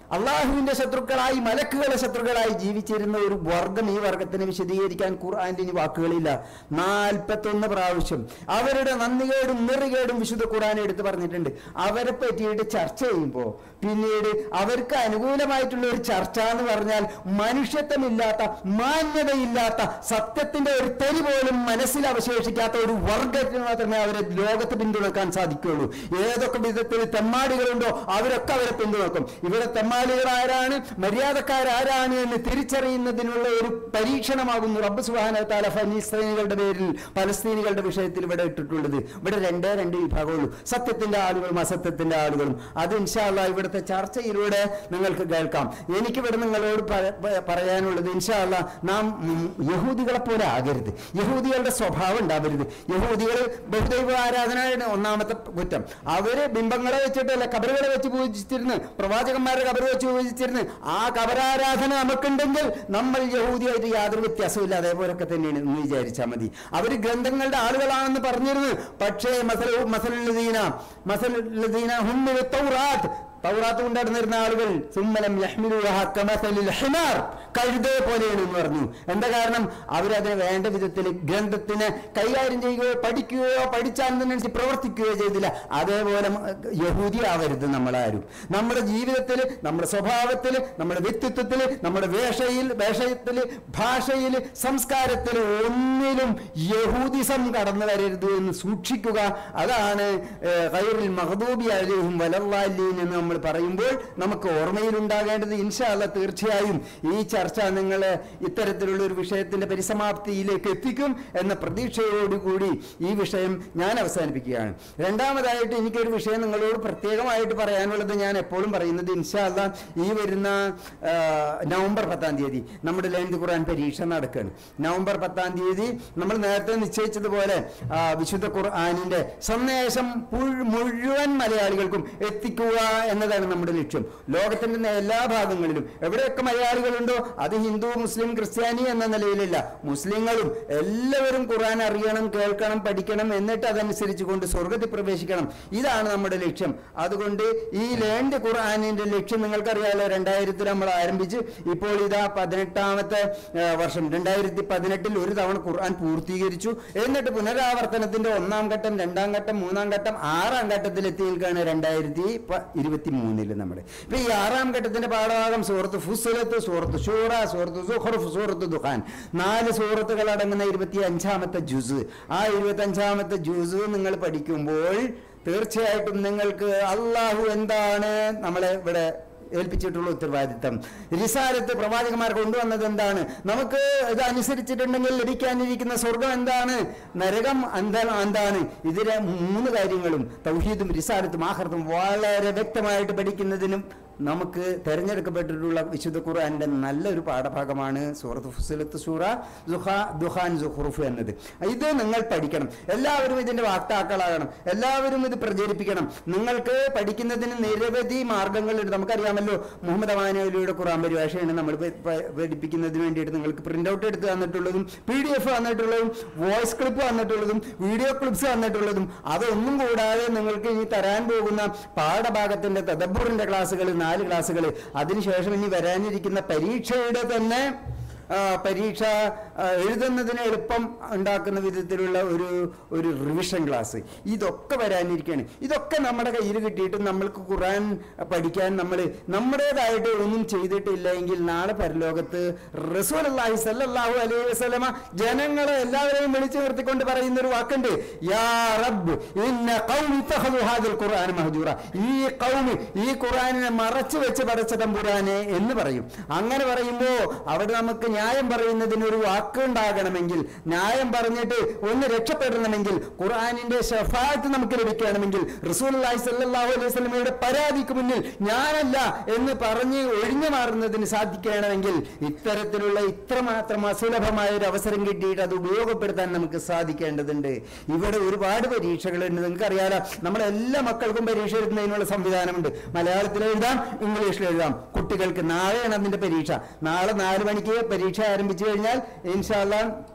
അള്ളാഹുവിന്റെ ശത്രുക്കളായി മലക്കുകളെ ശത്രുക്കളായി ജീവിച്ചിരുന്ന ഒരു വർഗം ഈ വർഗത്തിനെ വിശദീകരിക്കാൻ ഖുർആന്റെ ഇനി വാക്കുകളില്ല നാൽപ്പത്തൊന്ന് പ്രാവശ്യം അവരുടെ നന്ദികേടും നിറികേടും വിശുദ്ധ ഖുർആൻ എടുത്ത് പറഞ്ഞിട്ടുണ്ട് അവരെ പറ്റിയിട്ട് ചർച്ച ചെയ്യുമ്പോൾ പിന്നീട് അവർക്ക് അനുകൂലമായിട്ടുള്ള ഒരു ചർച്ച എന്ന് പറഞ്ഞാൽ മനുഷ്യത്വമില്ലാത്ത മാന്യതയില്ലാത്ത സത്യത്തിന്റെ ഒരു തെരി പോലും മനസ്സിൽ അവശേഷിക്കാത്ത ഒരു വർഗത്തിന് മാത്രമേ അവരെ ലോകത്ത് പിന്തുണക്കാൻ സാധിക്കുകയുള്ളൂ ഏതൊക്കെ വിധത്തിൽ തെമ്മാടികളുണ്ടോ അവരൊക്കെ അവരെ പിന്തുണക്കും ഇവിടെ തെമ്മാടികൾ ആരാണ് മര്യാദക്കാരാരാണ് എന്ന് തിരിച്ചറിയുന്നതിനുള്ള ഒരു പരീക്ഷണമാകുന്നു റബ്ബ് സുബാന താല ഫലസ്തീനികളുടെ പേരിൽ പലസ്തീനികളുടെ വിഷയത്തിൽ ഇവിടെ ഇട്ടിട്ടുള്ളത് ഇവിടെ രണ്ടേ രണ്ട് വിഭാഗമുള്ളൂ സത്യത്തിന്റെ ആളുകളും അസത്യത്തിന്റെ ആളുകളും അത് ഇൻഷാല്ല ഇവിടുത്തെ ചർച്ചയിലൂടെ നിങ്ങൾക്ക് കേൾക്കാം എനിക്കിവിടെ നിങ്ങളോട് പ- പ- പറയാനുള്ളത് ഇൻഷാല്ല നാം ഉം, യഹൂദികളെ പോലെ ആകരുത് യഹൂദികളുടെ സ്വഭാവം ഉണ്ടാവരുത് യഹൂദികൾ ബഹുദൈവ ആരാധനയാണ് ഒന്നാമത്തെ കുറ്റം അവര് ബിംബങ്ങളെ വെച്ചിട്ടല്ല കബറുകളെ വെച്ച് പൂജിച്ചിരുന്ന് പ്രവാചകന്മാരെ കബറ് വെച്ച് പൂജിച്ചിരുന്ന് ആ കബറാരാധന നമുക്കുണ്ടെങ്കിൽ നമ്മൾ യഹൂദിയായിട്ട് യാതൊരു വ്യത്യാസമില്ല അതേപോലൊക്കെ തന്നെയാണ് എന്ന് വിചാരിച്ചാൽ മതി അവർ ഗ്രന്ഥങ്ങളുടെ ആളുകളാണെന്ന് പറഞ്ഞിരുന്നു പക്ഷേ മസൽ മസലുദ്ദീന മസലുദ്ദീന ഹുമ്മിൽ തൗറാത്ത് തൗറാത്ത് കൊണ്ടുനടന്നിരുന്ന ആളുകൾ സുമ്മലം യഹ്മിലുഹ കമസലിൽ ഹിമാർ കഴുതേ പോലെയാണ് എന്ന് പറഞ്ഞു എന്താ കാരണം അവരതിനെ വേണ്ട വിധത്തിൽ ഗ്രന്ഥത്തിന് കൈകാര്യം ചെയ്യുകയോ പഠിക്കുകയോ പഠിച്ചാൽ പ്രവർത്തിക്കുകയോ ചെയ്തില്ല അതേപോലെ യഹൂദി ആവരുത് നമ്മളാരും നമ്മുടെ ജീവിതത്തിൽ നമ്മുടെ സ്വഭാവത്തിൽ നമ്മുടെ വ്യക്തിത്വത്തിൽ നമ്മുടെ വേഷയിൽ വേഷത്തിൽ ഭാഷയിൽ സംസ്കാരത്തിൽ ഒന്നിലും യഹൂദിസം കടന്നു വരരുത് എന്ന് സൂക്ഷിക്കുക അതാണ് കൈറിൽ മഹദൂബി അലിഹും വലല്ലാലീൻ എന്ന് നമ്മൾ പറയുമ്പോൾ നമുക്ക് ഓർമ്മയിലുണ്ടാകേണ്ടത് ഇൻഷാല്ല തീർച്ചയായും ഈ ചർച്ച നിങ്ങൾ ഇത്തരത്തിലുള്ള ഒരു വിഷയത്തിന്റെ പരിസമാപ്തിയിലേക്ക് എത്തിക്കും എന്ന പ്രതീക്ഷയോടുകൂടി ഈ വിഷയം ഞാൻ അവസാനിപ്പിക്കുകയാണ് രണ്ടാമതായിട്ട് എനിക്കൊരു വിഷയം നിങ്ങളോട് പ്രത്യേകമായിട്ട് പറയാനുള്ളത് ഞാൻ എപ്പോഴും പറയുന്നത് ഇൻഷാല്ല ഈ വരുന്ന ആ, നവംബർ പത്താം തീയതി നമ്മുടെ ലേന്ത് ഖുർആൻ പരീക്ഷ നടക്കുകയാണ് നവംബർ പത്താം തീയതി നമ്മൾ നേരത്തെ നിശ്ചയിച്ചതുപോലെ ആ, വിശുദ്ധ ഖുർആാനിന്റെ സന്ദേശം പുഴ്- മുഴുവൻ മലയാളികൾക്കും എത്തിക്കുക എന്നതാണ് നമ്മുടെ ലക്ഷ്യം ലോകത്തിന്റെ എല്ലാ ഭാഗങ്ങളിലും എവിടെയൊക്കെ മലയാളികളുണ്ടോ അത് ഹിന്ദു മുസ്ലിം ക്രിസ്ത്യാനി എന്ന നിലയിലല്ല മുസ്ലിങ്ങളും എല്ലാവരും ഖുർആൻ അറിയണം കേൾക്കണം പഠിക്കണം എന്നിട്ട് അതനുസരിച്ച് കൊണ്ട് സ്വർഗത്തിൽ പ്രവേശിക്കണം ഇതാണ് നമ്മുടെ ലക്ഷ്യം അതുകൊണ്ട് ഈ ലേണ്ട് ഖുർആാനിന്റെ ലക്ഷ്യം നിങ്ങൾക്കറിയാലോ രണ്ടായിരത്തിൽ നമ്മൾ ആരംഭിച്ച് ഇപ്പോൾ ഇതാ പതിനെട്ടാമത്തെ ആ, വർഷം രണ്ടായിരത്തി പതിനെട്ടിൽ ഒരു തവണ ഖുർആൻ പൂർത്തീകരിച്ചു എന്നിട്ട് പുനരാവർത്തനത്തിന്റെ ഒന്നാം ഘട്ടം രണ്ടാം ഘട്ടം മൂന്നാം ഘട്ടം ആറാം ഘട്ടത്തിൽ എത്തി നിൽക്കുകയാണ് രണ്ടായിരത്തി ഇരുപത്തി മൂന്നില് നമ്മൾ ഇപ്പൊ ഈ ആറാം ഘട്ടത്തിന്റെ പാഠഭാഗം സൂറത്ത് ഫുസലത്ത് സൂറത്ത് ഷൂറ സൂറത്ത് സുഹ്റുഫ് സൂറത്ത് ദുഖാൻ നാല് സൂറത്തുകൾ അടങ്ങുന്ന ഇരുപത്തി അഞ്ചാമത്തെ ജുസ് ആ ഇരുപത്തി അഞ്ചാമത്തെ ജുസ് നിങ്ങൾ പഠിക്കുമ്പോൾ തീർച്ചയായിട്ടും നിങ്ങൾക്ക് അള്ളാഹു എന്താണ് നമ്മളെ ഇവിടെ ഏൽപ്പിച്ചിട്ടുള്ള ഉത്തരവാദിത്തം റിസാലത്ത് പ്രവാചകന്മാർ കൊണ്ടുവന്നത് എന്താണ് നമുക്ക് ഇത് അനുസരിച്ചിട്ടുണ്ടെങ്കിൽ ലഭിക്കാനിരിക്കുന്ന സ്വർഗം എന്താണ് നരകം എന്താണ് എന്താണ് ഇതിലെ മൂന്ന് കാര്യങ്ങളും തൗഹീദും റിസാലത്തും ആഹർത്തും വളരെ വ്യക്തമായിട്ട് പഠിക്കുന്നതിനും നമുക്ക് തെരഞ്ഞെടുക്കപ്പെട്ടിട്ടുള്ള വിശുദ്ധ ഖുർആന്റെ നല്ലൊരു പാഠഭാഗമാണ് സൂറത്ത് ഫുസിലത്ത് സൂറ ദുഹാ ദുഹാൻ സുഹ്റുഫ് എന്നത് ഇത് നിങ്ങൾ പഠിക്കണം എല്ലാവരും ഇതിന്റെ വാക്താക്കളാകണം എല്ലാവരും ഇത് പ്രചരിപ്പിക്കണം നിങ്ങൾക്ക് പഠിക്കുന്നതിന് നിരവധി മാർഗങ്ങളുണ്ട് നമുക്കറിയാമല്ലോ മുഹമ്മദ് അമാനലിയുടെ ഖുർആൻ പരിഭാഷയാണ് നമ്മൾ പ- പ- പഠിപ്പിക്കുന്നതിന് വേണ്ടിയിട്ട് നിങ്ങൾക്ക് പ്രിന്റ് ഔട്ട് എടുത്ത് തന്നിട്ടുള്ളതും പി ഡി എഫ് വന്നിട്ടുള്ളതും വോയിസ് ക്ലിപ്പ് വന്നിട്ടുള്ളതും വീഡിയോ ക്ലിപ്സ് വന്നിട്ടുള്ളതും അതൊന്നും കൂടാതെ നിങ്ങൾക്ക് ഇനി തരാൻ പോകുന്ന പാഠഭാഗത്തിന്റെ തദബൂറിന്റെ ക്ലാസ്സുകൾ നാല് ക്ലാസ്സുകൾ അതിനുശേഷം ഇനി വരാനിരിക്കുന്ന പരീക്ഷയുടെ തന്നെ ആ, പരീക്ഷ ആ, എഴുതുന്നതിന് എളുപ്പം ഉണ്ടാക്കുന്ന വിധത്തിലുള്ള ഒരു ഒരു റിവിഷൻ ക്ലാസ് ഇതൊക്കെ വരാനിരിക്കുകയാണ് ഇതൊക്കെ നമ്മുടെ കയ്യിൽ കിട്ടിയിട്ട് നമ്മൾക്ക് ഖുറാൻ പഠിക്കാൻ നമ്മൾ നമ്മുടേതായിട്ട് ഒന്നും ചെയ്തിട്ടില്ല എങ്കിൽ നാളെ പരലോകത്ത് റസൂൽ അള്ളാഹി സല്ലല്ലാഹു അലൈഹി വസല്ലമ ജനങ്ങളെ എല്ലാവരെയും വിളിച്ചു നിർത്തിക്കൊണ്ട് പറയുന്ന ഒരു വാക്കുണ്ട് യാ റബ്ബ് ഇന്ന ഖൗമി ഇത്തഖദു ഹാദിൽ ഖുർആന മഹജൂറ ഈ ഖൗമ് ഈ ഖുർആനിനെ മറച്ചു വെച്ച് പടച്ച തമ്പുരാനെ എന്ന് പറയും അങ്ങനെ പറയുമ്പോ അവിടെ നമുക്ക് ന്യായം പറയുന്നതിന് ഒരു വാക്ക് ഉണ്ടാകണമെങ്കിൽ ന്യായം പറഞ്ഞിട്ട് ഒന്ന് രക്ഷപ്പെടണമെങ്കിൽ ഖുർആനിന്റെ ഷഫാത്ത് നമുക്ക് ലഭിക്കണമെങ്കിൽ റസൂൽ സല്ലല്ലാഹു അലൈഹി വസല്ലമയുടെ പരാതിക്ക് മുന്നിൽ ഞാനല്ല എന്ന് പറഞ്ഞ് ഒഴിഞ്ഞു മാറുന്നതിന് സാധിക്കണമെങ്കിൽ ഇത്തരത്തിലുള്ള ഇത്രമാത്രം അസുലഭമായ ഒരു അവസരം കിട്ടിയിട്ട് അത് ഉപയോഗപ്പെടുത്താൻ നമുക്ക് സാധിക്കേണ്ടതുണ്ട് ഇവിടെ ഒരുപാട് പരീക്ഷകളുണ്ട് നിങ്ങൾക്ക് അറിയാലോ നമ്മളെ എല്ലാ മക്കൾക്കും പരീക്ഷ എഴുതുന്നതിനുള്ള സംവിധാനമുണ്ട് മലയാളത്തിൽ എഴുതാം ഇംഗ്ലീഷിൽ എഴുതാം കുട്ടികൾക്ക് നാളെയാണ് അതിന്റെ പരീക്ഷ നാളെ നാല് മണിക്ക് പരീക്ഷ ആരംഭിച്ചു കഴിഞ്ഞാൽ ഇൻഷാല്ല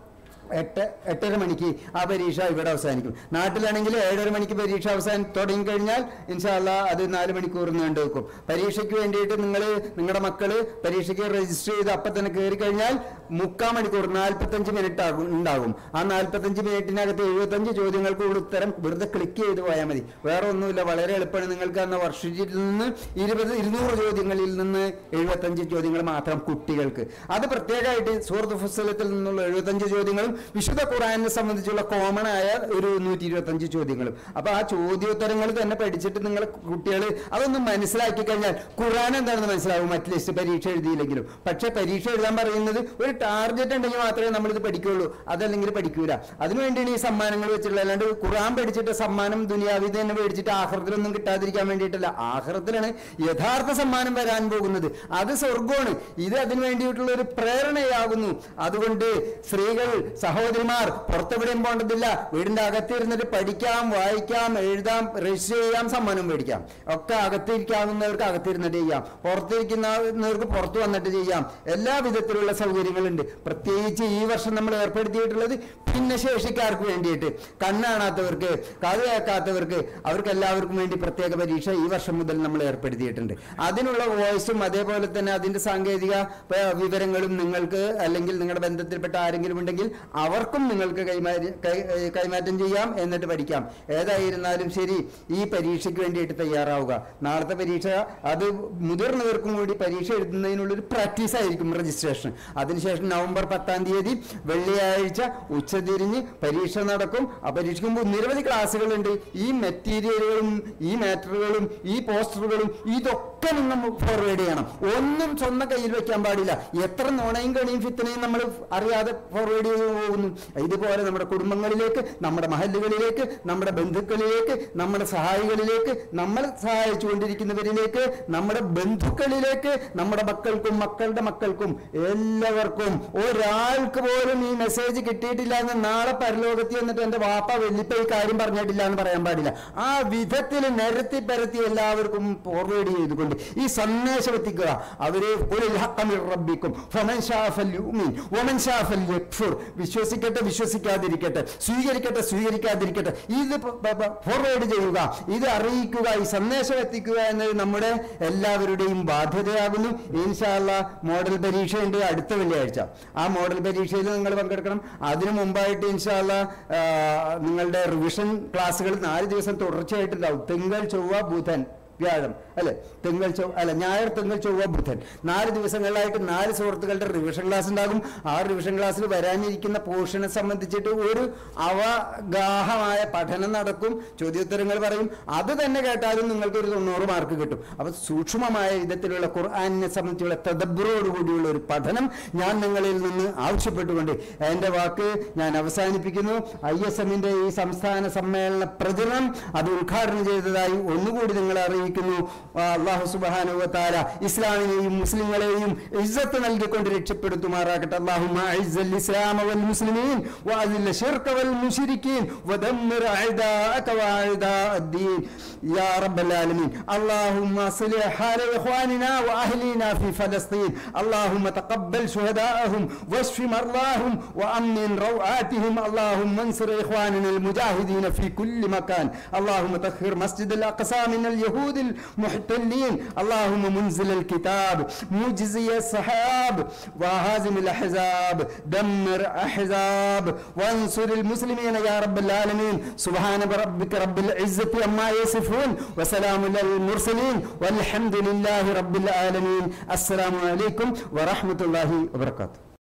എട്ട് എട്ടര മണിക്ക് ആ പരീക്ഷ ഇവിടെ അവസാനിക്കും നാട്ടിലാണെങ്കിൽ ഏഴര മണിക്ക് പരീക്ഷ അവസാനം തുടങ്ങിക്കഴിഞ്ഞാൽ ഇൻഷാല്ല അത് നാല് മണിക്കൂർ നീണ്ടു വെക്കും പരീക്ഷയ്ക്ക് വേണ്ടിയിട്ട് നിങ്ങൾ നിങ്ങളുടെ മക്കള് പരീക്ഷയ്ക്ക് രജിസ്റ്റർ ചെയ്ത് അപ്പം തന്നെ കയറി കഴിഞ്ഞാൽ മുക്കാൽ മണിക്കൂർ നാൽപ്പത്തഞ്ച് മിനിറ്റ് ആകും ഉണ്ടാകും ആ നാൽപ്പത്തഞ്ച് മിനിറ്റിനകത്ത് എഴുപത്തഞ്ച് ചോദ്യങ്ങൾക്കുള്ള ഉത്തരം വെറുതെ ക്ലിക്ക് ചെയ്ത് പോയാൽ മതി വേറെ ഒന്നുമില്ല വളരെ എളുപ്പമാണ് നിങ്ങൾക്ക് അന്ന് വർഷത്തിൽ നിന്ന് ഇരുപത് ഇരുന്നൂറ് ചോദ്യങ്ങളിൽ നിന്ന് എഴുപത്തഞ്ച് ചോദ്യങ്ങൾ മാത്രം കുട്ടികൾക്ക് അത് പ്രത്യേകമായിട്ട് സൂറത്ത് ഫുസ്തലത്തിൽ നിന്നുള്ള എഴുപത്തഞ്ച് ചോദ്യങ്ങളും വിശുദ്ധ ഖുറാനെ സംബന്ധിച്ചുള്ള കോമൺ ആയ ഒരു നൂറ്റി ഇരുപത്തഞ്ച് ചോദ്യങ്ങളും അപ്പൊ ആ ചോദ്യോത്തരങ്ങൾ തന്നെ പഠിച്ചിട്ട് നിങ്ങൾ കുട്ടികൾ അതൊന്നും മനസ്സിലാക്കി കഴിഞ്ഞാൽ ഖുറാൻ എന്താണെന്ന് മനസ്സിലാവും അറ്റ്ലീസ്റ്റ് പരീക്ഷ എഴുതിയില്ലെങ്കിലും പക്ഷെ പരീക്ഷ എഴുതാൻ പറയുന്നത് ഒരു ടാർഗറ്റ് ഉണ്ടെങ്കിൽ മാത്രമേ നമ്മളിത് പഠിക്കുള്ളൂ അതല്ലെങ്കിൽ പഠിക്കൂല അതിനുവേണ്ടിയാണ് ഈ സമ്മാനങ്ങൾ വെച്ചിട്ടുള്ളത് അല്ലാണ്ട് ഖുറാൻ പഠിച്ചിട്ട് സമ്മാനം ദുനിയാവി തന്നെ മേടിച്ചിട്ട് ആഹ്റത്തിലൊന്നും കിട്ടാതിരിക്കാൻ വേണ്ടിയിട്ടല്ല ആഹ്റത്തിലാണ് യഥാർത്ഥ സമ്മാനം വരാൻ പോകുന്നത് അത് സ്വർഗമാണ് ഇത് അതിനു വേണ്ടിയിട്ടുള്ള ഒരു പ്രേരണയാകുന്നു അതുകൊണ്ട് സ്ത്രീകൾ സഹോദരിമാർ പുറത്തെവിടെയും പോകേണ്ടതില്ല വീടിന്റെ അകത്തിരുന്നിട്ട് പഠിക്കാം വായിക്കാം എഴുതാം രജിസ്റ്റർ ചെയ്യാം സമ്മാനം മേടിക്കാം ഒക്കെ അകത്തിരിക്കാവുന്നവർക്ക് അകത്തിരുന്നിട്ട് ചെയ്യാം പുറത്തിരിക്കുന്നവർക്ക് പുറത്ത് വന്നിട്ട് ചെയ്യാം എല്ലാ വിധത്തിലുള്ള സൗകര്യങ്ങളുണ്ട് പ്രത്യേകിച്ച് ഈ വർഷം നമ്മൾ ഏർപ്പെടുത്തിയിട്ടുള്ളത് ഭിന്നശേഷിക്കാർക്ക് വേണ്ടിയിട്ട് കണ്ണാണാത്തവർക്ക് കാത് കേൾക്കാത്തവർക്ക് അവർക്ക് എല്ലാവർക്കും വേണ്ടി പ്രത്യേക പരീക്ഷ ഈ വർഷം മുതൽ നമ്മൾ ഏർപ്പെടുത്തിയിട്ടുണ്ട് അതിനുള്ള വോയിസും അതേപോലെ തന്നെ അതിന്റെ സാങ്കേതിക ഏർ, വിവരങ്ങളും നിങ്ങൾക്ക് അല്ലെങ്കിൽ നിങ്ങളുടെ ബന്ധത്തിൽപ്പെട്ട ആരെങ്കിലും ഉണ്ടെങ്കിൽ അവർക്കും നിങ്ങൾക്ക് കൈമാറി കൈ- ഏർ, കൈമാറ്റം ചെയ്യാം എന്നിട്ട് പഠിക്കാം ഏതായിരുന്നാലും ശരി ഈ പരീക്ഷയ്ക്ക് വേണ്ടിയിട്ട് തയ്യാറാവുക നാളത്തെ പരീക്ഷ അത് മുതിർന്നവർക്കും കൂടി പരീക്ഷ എഴുതുന്നതിനുള്ളൊരു പ്രാക്ടീസ് ആയിരിക്കും രജിസ്ട്രേഷൻ അതിനുശേഷം നവംബർ പത്താം തീയതി വെള്ളിയാഴ്ച ഉച്ചതിരിഞ്ഞ് പരീക്ഷ നടക്കും ആ പരീക്ഷയ്ക്ക് മുമ്പ് നിരവധി ക്ലാസ്സുകളുണ്ട് ഈ മെറ്റീരിയലുകളും ഈ മാറ്ററുകളും ഈ പോസ്റ്ററുകളും ഇതൊക്കെ നിങ്ങൾ ഫോർവേഡ് ചെയ്യണം ഒന്നും സ്വന്തം കയ്യിൽ വെക്കാൻ പാടില്ല എത്ര നുണയും കണിയും ഫിത്തനയും നമ്മൾ അറിയാതെ ഫോർവേഡ് ചെയ്ത് പോകുന്നു ഇതുപോലെ നമ്മുടെ കുടുംബങ്ങളിലേക്ക് നമ്മുടെ മഹല്ലുകളിലേക്ക് നമ്മുടെ ബന്ധുക്കളിലേക്ക് നമ്മുടെ സഹായികളിലേക്ക് നമ്മൾ സഹായിച്ചുകൊണ്ടിരിക്കുന്നവരിലേക്ക് നമ്മുടെ ബന്ധുക്കളിലേക്ക് നമ്മുടെ മക്കൾക്കും മക്കളുടെ മക്കൾക്കും എല്ലാവർക്കും ഒരാൾക്ക് പോലും ഈ മെസ്സേജ് കിട്ടിയിട്ടില്ല എന്ന് നാളെ പരലോകത്തിൽ എന്നിട്ട് എന്റെ വാപ്പ വെല്ലിപ്പ ഈ കാര്യം പറഞ്ഞിട്ടില്ല എന്ന് പറയാൻ പാടില്ല ആ വിധത്തിൽ നിരത്തി പരത്തി എല്ലാവർക്കും ഫോർവേഡ് ചെയ്തുകൊണ്ട് ഈ സന്ദേശം എത്തിക്കുക അവര് ഒരു റബ്ബിക്കും ഫമൻ ഷാഫൽ യുമിൻ വമൻ ഷാഫൽ യക്ഫുർ വിശ്വസിക്കട്ടെ വിശ്വസിക്കാതിരിക്കട്ടെ സ്വീകരിക്കട്ടെ സ്വീകരിക്കാതിരിക്കട്ടെ ഇത് ഫോർവേഡ് ചെയ്യുക ഇത് അറിയിക്കുക ഈ സന്ദേശം എത്തിക്കുക എന്നത് നമ്മുടെ എല്ലാവരുടെയും ബാധ്യതയാകുന്നു ഇൻഷാല്ല മോഡൽ പരീക്ഷയുണ്ട് അടുത്ത വെള്ളിയാഴ്ച ആ മോഡൽ പരീക്ഷയിൽ നിങ്ങൾ പങ്കെടുക്കണം അതിനു മുമ്പായിട്ട് ഇൻഷാല്ല നിങ്ങളുടെ റിവിഷൻ ക്ലാസ്സുകൾ നാല് ദിവസം തുടർച്ചയായിട്ടുണ്ടാവും തിങ്കൾ ചൊവ്വ ബുധൻ വ്യാഴം അല്ലെ തിങ്കൾ ചൊവ്വ അല്ല ഞായർ തിങ്കൾ ചൊവ്വ ബുധൻ നാല് ദിവസങ്ങളിലായിട്ട് നാല് സുഹൃത്തുക്കളുടെ റിവിഷൻ ക്ലാസ് ഉണ്ടാകും ആ റിവിഷൻ ക്ലാസ്സിൽ വരാനിരിക്കുന്ന പോർഷനെ സംബന്ധിച്ചിട്ട് ഒരു അവഗാഹമായ പഠനം നടക്കും ചോദ്യോത്തരങ്ങൾ പറയും അത് തന്നെ കേട്ടാലും നിങ്ങൾക്ക് ഒരു തൊണ്ണൂറ് മാർക്ക് കിട്ടും അപ്പൊ സൂക്ഷ്മമായ വിധത്തിലുള്ള ഖുർആാനിനെ സംബന്ധിച്ചുള്ള തദബ്ബറോട് കൂടിയുള്ള ഒരു പഠനം ഞാൻ നിങ്ങളിൽ നിന്ന് ആവശ്യപ്പെട്ടുകൊണ്ട് എന്റെ വാക്ക് ഞാൻ അവസാനിപ്പിക്കുന്നു ഐ എസ് എമ്മിന്റെ ഈ സംസ്ഥാന സമ്മേളന പ്രചരണം അത് ഉദ്ഘാടനം ചെയ്തതായി ഒന്നുകൂടി നിങ്ങളെ അറിയിക്കുന്നു ആ, അള്ളാഹു സുബാനുവത്താല ഇസ്ലാമിനെയും മുസ്ലിങ്ങളെയും ഇസ്സത്ത് നൽകിക്കൊണ്ട് രക്ഷപ്പെടുത്തുമാറാകട്ടെ അള്ളാഹു ഇസ്ലാം വൽ മുസ്ലിമീൻ وأذل الشرك والمشركين ودمر أعداءك وأعداء الدين يا رب العالمين اللهم صل حال إخواننا وأهلنا في فلسطين اللهم تقبل شهداءهم واشف مرضاهم وأمن روعاتهم اللهم انصر إخواننا المجاهدين في كل مكان اللهم طهر مسجد الأقصى من اليهود المحتلين اللهم منزل الكتاب مجزي السحاب وهازم الأحزاب دمر أحزاب وانصر المسلمين يا رب العالمين سبحان ربك رب العزة عما يصفون وسلام على المرسلين والحمد لله رب العالمين السلام عليكم ورحمة الله وبركاته